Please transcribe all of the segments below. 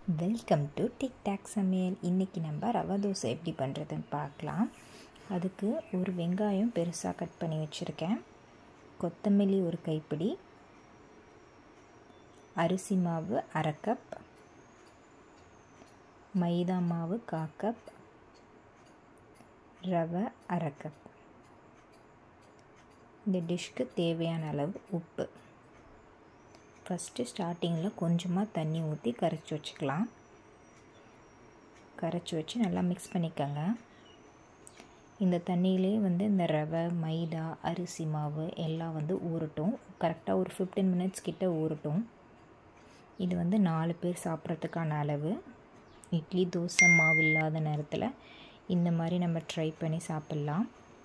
welcome to tic tac சமையல் இன்றைக்கி நம்ம ரவா தோசை எப்படி பண்ணுறதுன்னு பார்க்கலாம் அதுக்கு ஒரு வெங்காயம் பெருசாக கட் பண்ணி வச்சுருக்கேன் கொத்தமல்லி ஒரு கைப்பிடி அரிசி மாவு அரை கப் மைதா மாவு கா கப் ரவை அரை கப் இந்த டிஷ்க்கு தேவையான அளவு உப்பு ஃபஸ்ட்டு ஸ்டார்டிங்கில் கொஞ்சமாக தண்ணி ஊற்றி கரைச்சி வச்சுக்கலாம் கரைச்சி வச்சு நல்லா மிக்ஸ் பண்ணிக்கோங்க இந்த தண்ணியிலே வந்து இந்த ரவை மைதா அரிசி மாவு எல்லாம் வந்து ஊறட்டும் கரெக்டாக ஒரு ஃபிஃப்டீன் மினிட்ஸ் கிட்ட ஊறட்டும் இது வந்து நாலு பேர் சாப்பிட்றதுக்கான அளவு இட்லி தோசை மாவு இல்லாத நேரத்தில் இந்த மாதிரி நம்ம ட்ரை பண்ணி சாப்பிட்லாம்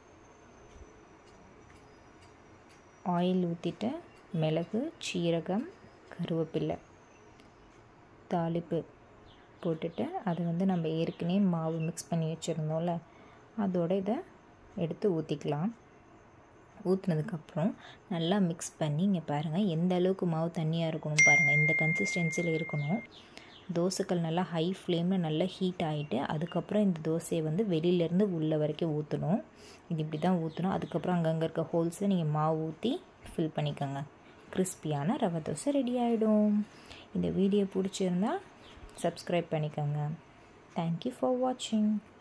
ஆயில் ஊற்றிட்டு மிளகு சீரகம் கருவேப்பில்லை தாளிப்பு போட்டுட்டு அது வந்து நம்ம ஏற்கனவே மாவு மிக்ஸ் பண்ணி வச்சுருந்தோம்ல அதோட இதை எடுத்து ஊற்றிக்கலாம் ஊற்றுனதுக்கப்புறம் நல்லா மிக்ஸ் பண்ணி இங்கே பாருங்கள் எந்த அளவுக்கு மாவு தண்ணியாக இருக்கணும் பாருங்கள் இந்த கன்சிஸ்டன்சியில் இருக்கணும் தோசைக்கல் நல்லா ஹை ஃப்ளேமில் நல்லா ஹீட் ஆகிட்டு அதுக்கப்புறம் இந்த தோசையை வந்து வெளியிலேருந்து உள்ள வரைக்கும் ஊற்றணும் இது இப்படி தான் ஊற்றணும் அதுக்கப்புறம் அங்கங்கே இருக்க ஹோல்ஸை நீங்கள் மாவு ஊற்றி ஃபில் பண்ணிக்கோங்க கிறிஸ்பியான ரவை தோசை ரெடி ஆகிடும் இந்த வீடியோ பிடிச்சிருந்தா சப்ஸ்கிரைப் பண்ணிக்கோங்க தேங்க்யூ ஃபார் வாட்சிங்